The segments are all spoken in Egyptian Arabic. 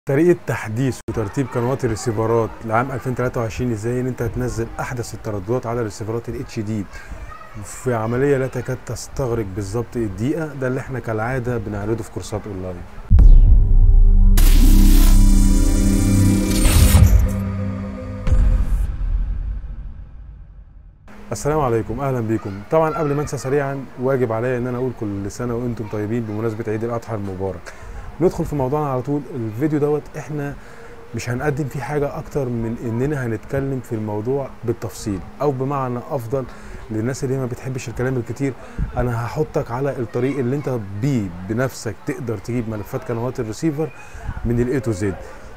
طريقة تحديث وترتيب قنوات الريسيفرات لعام 2023 ازاي ان انت هتنزل احدث الترددات على الريسيفرات الاتش دي في عملية لا تكاد تستغرق بالظبط الدقيقة ده اللي احنا كالعادة بنعرضه في كورسات اونلاين السلام عليكم اهلا بيكم طبعا قبل ما انسى سريعا واجب عليا ان انا اقول كل سنه وانتم طيبين بمناسبه عيد الاضحى المبارك ندخل في موضوعنا على طول الفيديو دوت احنا مش هنقدم فيه حاجه اكتر من اننا هنتكلم في الموضوع بالتفصيل او بمعنى افضل للناس اللي ما بتحبش الكلام الكتير انا هحطك على الطريق اللي انت بيه بنفسك تقدر تجيب ملفات قنوات الريسيفر من الاي تو زد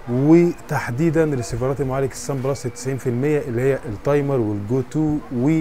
وتحديدا ريسيفرات المعالج السان بلس 90% اللي هي التايمر والجو تو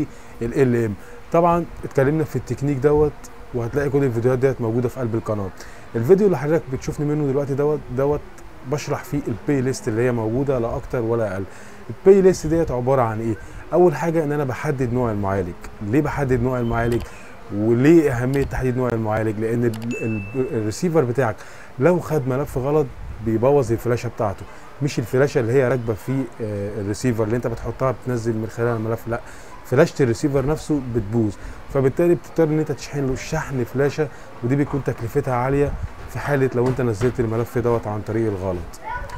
والال ام طبعا اتكلمنا في التكنيك دوت وهتلاقي كل الفيديوهات ديت موجوده في قلب القناه الفيديو اللي حضرتك بتشوفني منه دلوقتي دوت دوت بشرح فيه البلاي ليست اللي هي موجوده لا اكتر ولا اقل البلاي ليست ديت عباره عن ايه اول حاجه ان انا بحدد نوع المعالج ليه بحدد نوع المعالج وليه اهميه تحديد نوع المعالج لان الريسيفر بتاعك لو خد ملف غلط بيبوظ الفلاشه بتاعته مش الفلاشه اللي هي راكبه في الريسيفر اللي انت بتحطها بتنزل من خلال الملف لا فلاشه الريسيفر نفسه بتبوظ فبالتالي بتضطر ان انت تشحن له شحن فلاشه ودي بيكون تكلفتها عاليه في حاله لو انت نزلت الملف دوت عن طريق الغلط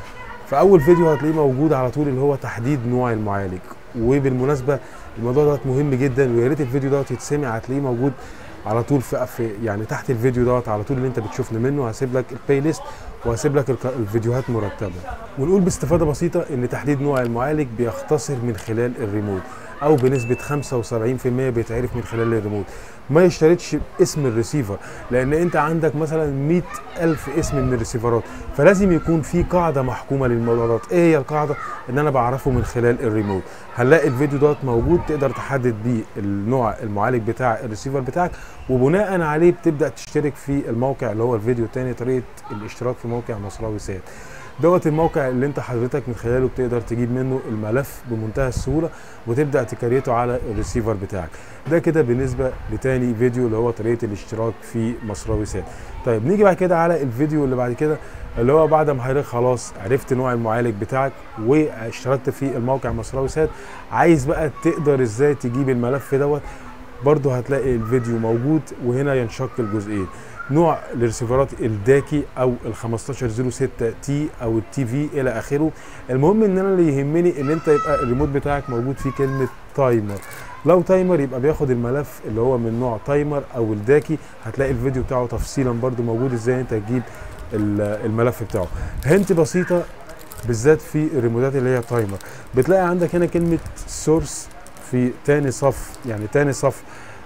فاول فيديو هتلاقيه موجود على طول اللي هو تحديد نوع المعالج وبالمناسبه الموضوع دوت مهم جدا ويا ريت الفيديو دوت يتسمع هتلاقيه موجود على طول في, في يعني تحت الفيديو دوت على طول اللي انت بتشوفني منه هسيب لك البلاي ليست وهسيب لك الفيديوهات مرتبه ونقول باستفاده بسيطه ان تحديد نوع المعالج بيختصر من خلال الريموت او بنسبه 75% بيتعرف من خلال الريموت ما يشترطش اسم الريسيفر لان انت عندك مثلا 100 الف اسم من الريسيفرات فلازم يكون في قاعده محكومه للموضوع دوت ايه هي القاعده ان انا بعرفه من خلال الريموت هنلاقي الفيديو دوت موجود تقدر تحدد بيه النوع المعالج بتاع الريسيفر بتاعك وبناء عليه بتبدا تشترك في الموقع اللي هو الفيديو الثاني طريقه الاشتراك في موقع مصراوي سات دوت الموقع اللي انت حضرتك من خلاله بتقدر تجيب منه الملف بمنتهى السهوله وتبدا تكريته على الريسيفر بتاعك ده كده بالنسبه لتاني فيديو اللي هو طريقه الاشتراك في مصراوي سات طيب نيجي بعد كده على الفيديو اللي بعد كده اللي هو بعد ما حضرتك خلاص عرفت نوع المعالج بتاعك واشتركت في الموقع مصراوي سات عايز بقى تقدر ازاي تجيب الملف دوت برضه هتلاقي الفيديو موجود وهنا ينشق الجزئين نوع الريسيفرات الداكي او ال 1506 تي او التي في الى اخره المهم ان انا اللي يهمني ان انت يبقى الريموت بتاعك موجود فيه كلمه تايمر لو تايمر يبقى بياخد الملف اللي هو من نوع تايمر او الداكي هتلاقي الفيديو بتاعه تفصيلا برده موجود ازاي انت تجيب الملف بتاعه هنت بسيطه بالذات في الريموتات اللي هي تايمر بتلاقي عندك هنا كلمه سورس في تاني صف يعني تاني صف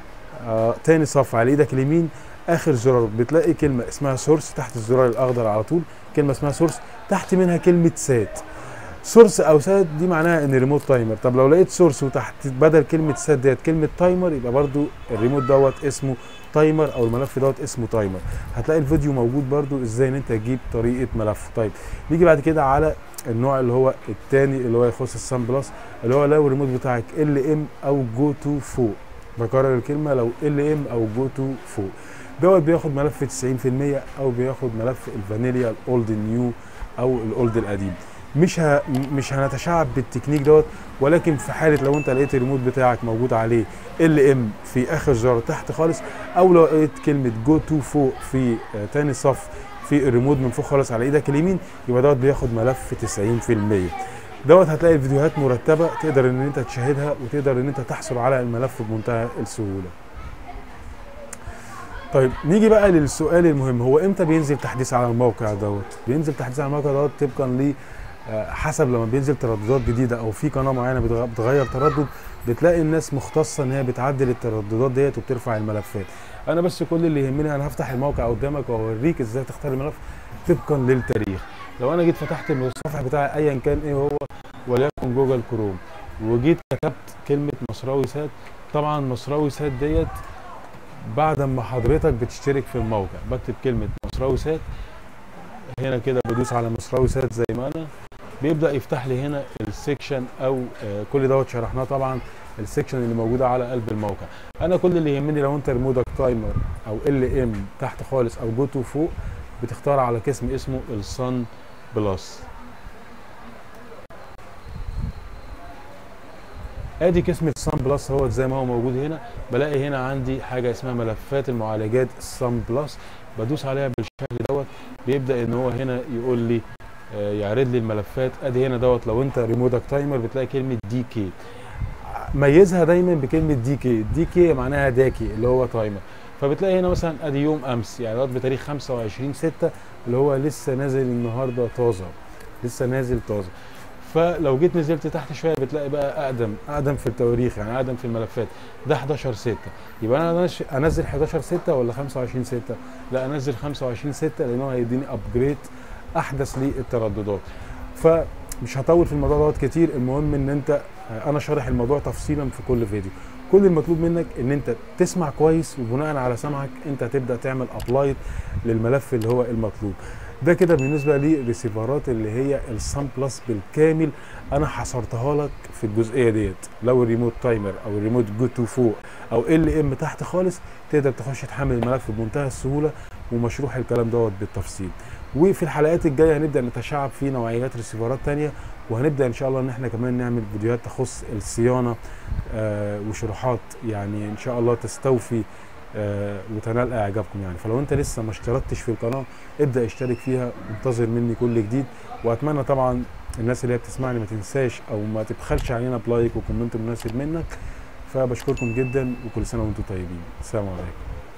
آه تاني صف على ايدك اليمين اخر زرار بتلاقي كلمه اسمها سورس تحت الزرار الاخضر على طول كلمه اسمها سورس تحت منها كلمه سات سورس او سات دي معناها ان ريموت تايمر طب لو لقيت سورس وتحت بدل كلمه سات ديت كلمه تايمر يبقى برضو الريموت دوت اسمه تايمر او الملف دوت اسمه تايمر هتلاقي الفيديو موجود برضو ازاي ان انت تجيب طريقه ملف طيب نيجي بعد كده على النوع اللي هو الثاني اللي هو يخص السان بلس اللي هو لو الريموت بتاعك ال ام او جو تو فوق بكرر الكلمه لو ال ام او جو تو فوق دوت بياخد ملف 90% او بياخد ملف الفانيليا الاولد نيو او الاولد القديم مش ه... مش هنتشعب بالتكنيك دوت ولكن في حاله لو انت لقيت الريموت بتاعك موجود عليه ال ام في اخر زرار تحت خالص او لو لقيت كلمه جو تو فوق في تاني صف في الريموت من فوق خالص على ايدك اليمين يبقى دوت بياخد ملف 90% دوت هتلاقي الفيديوهات مرتبه تقدر ان انت تشاهدها وتقدر ان انت تحصل على الملف بمنتهى السهوله طيب نيجي بقى للسؤال المهم هو امتى بينزل تحديث على الموقع دوت بينزل تحديث على الموقع دوت طبقا ل حسب لما بينزل ترددات جديده او في قناه معينه بتغير تردد بتلاقي الناس مختصه ان هي بتعدل الترددات ديت وبترفع الملفات انا بس كل اللي يهمني انا هفتح الموقع قدامك واوريك ازاي تختار الملف طبقا للتاريخ لو انا جيت فتحت الصفحه بتاعي ايا كان ايه هو وليكن جوجل كروم وجيت كتبت كلمه مصراوي سات طبعا مصراوي سات ديت بعد ما حضرتك بتشترك في الموقع بكتب كلمة مصراوي سات هنا كده بدوس على مصراوي سات زي ما انا بيبدأ يفتح لي هنا السكشن او آه كل دوت شرحناه طبعا السكشن اللي موجودة على قلب الموقع انا كل اللي يهمني لو انت ريمودك تايمر او ال ام تحت خالص او جو تو فوق بتختار على قسم اسمه الصن بلس ادي قسم السان بلس هو زي ما هو موجود هنا بلاقي هنا عندي حاجه اسمها ملفات المعالجات السان بلس بدوس عليها بالشكل دوت بيبدا ان هو هنا يقول لي آه، يعرض لي الملفات ادي هنا دوت لو انت ريموتك تايمر بتلاقي كلمه دي كي ميزها دايما بكلمه دي كي دي كي معناها داكي اللي هو تايمر فبتلاقي هنا مثلا ادي يوم امس يعني دوت بتاريخ 25 6 اللي هو لسه نازل النهارده طازه لسه نازل طازه فلو جيت نزلت تحت شويه بتلاقي بقى اقدم اقدم في التواريخ يعني اقدم في الملفات ده 11 6 يبقى انا نش- انزل 11 6 ولا 25 6 لا انزل 25 6 لان هو هيديني ابجريد احدث للترددات فمش هطول في الموضوع دوت كتير المهم ان انت انا شارح الموضوع تفصيلا في كل فيديو كل المطلوب منك ان انت تسمع كويس وبناء على سمعك انت هتبدا تعمل ابلايد للملف اللي هو المطلوب ده كده بالنسبه للريسيفرات اللي هي السان بلس بالكامل انا حصرتها لك في الجزئيه ديت لو الريموت تايمر او الريموت جو تو فوق او ال ام تحت خالص تقدر تخش تحمل الملف بمنتهى السهوله ومشروح الكلام دوت بالتفصيل وفي الحلقات الجايه هنبدا نتشعب في نوعيات ريسيفرات تانية وهنبدا ان شاء الله ان احنا كمان نعمل فيديوهات تخص الصيانه آه وشروحات يعني ان شاء الله تستوفي آه وتنال اعجابكم يعني فلو انت لسه ما اشتركتش في القناه ابدا اشترك فيها وانتظر مني كل جديد واتمنى طبعا الناس اللي هي بتسمعني ما تنساش او ما تبخلش علينا بلايك وكومنت مناسب منك فبشكركم جدا وكل سنه وانتم طيبين السلام عليكم